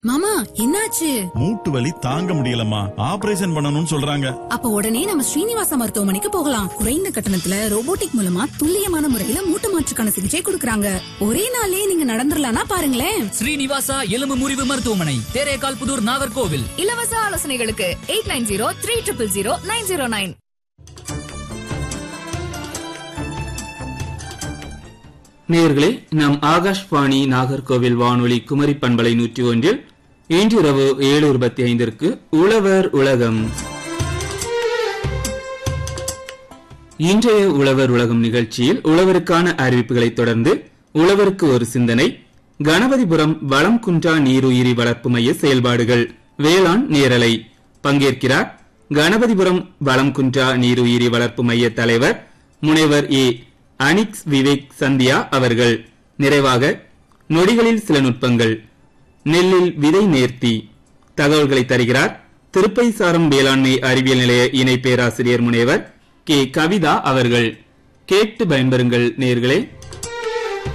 மாமா என்னாச்சு மூட்டு வலி தாங்க முடியலம்மா ஆபரேஷன் பண்ணணும்னு சொல்றாங்க அப்ப உடனே நம்ம ஸ்ரீனிவாச மருத்துவமனைக்கு போகலாம் குறைந்த கட்டணத்துல ரோபோட்டிக் மூலமா துல்லியமான முறையில மூட்டு மாற்றுக்கான சிகிச்சை கொடுக்கறாங்க ஒரே நாள்லயே நீங்க நடந்துடலாம்னா பாருங்களேன் ஸ்ரீனிவாசா எலும்பு முறிவு மருத்துவமனை தேரேகால் புதூர் நாகர்கோவில் இலவச ஆலோசனைகளுக்கு eight nine zero three triple zero nine zero nine நேயர்களே நம் ஆகாஷ்வாணி நாகர்கோவில் வானொலி குமரி பண்பலை நூற்றி ஒன்றில் இன்றிரவு ஏழு இருபத்தி ஐந்திற்கு உழவர் உலகம் இன்றைய உழவர் உலகம் நிகழ்ச்சியில் உழவருக்கான அறிவிப்புகளைத் தொடர்ந்து உழவருக்கு ஒரு சிந்தனை கணபதிபுரம் வளம் குன்றா நீருயிரி வளர்ப்பு மைய செயல்பாடுகள் வேளாண் நேரலை பங்கேற்கிறார் கணபதிபுரம் வளம் குன்றா நீருயிரி வளர்ப்பு மைய தலைவர் முனைவர் ஏ அனிக்ஸ் விவேக் சந்தியா அவர்கள் நிறைவாக நொடிகளில் சில நுட்பங்கள் நெல்லில் விதை நேர்த்தி தகவல்களை தருகிறார் திருப்பைசாரம் வேளாண்மை அறிவியல் நிலைய இணை பேராசிரியர் முனைவர் கே கவிதா அவர்கள் கேட்டு பயன்பெறுங்கள் நேர்களே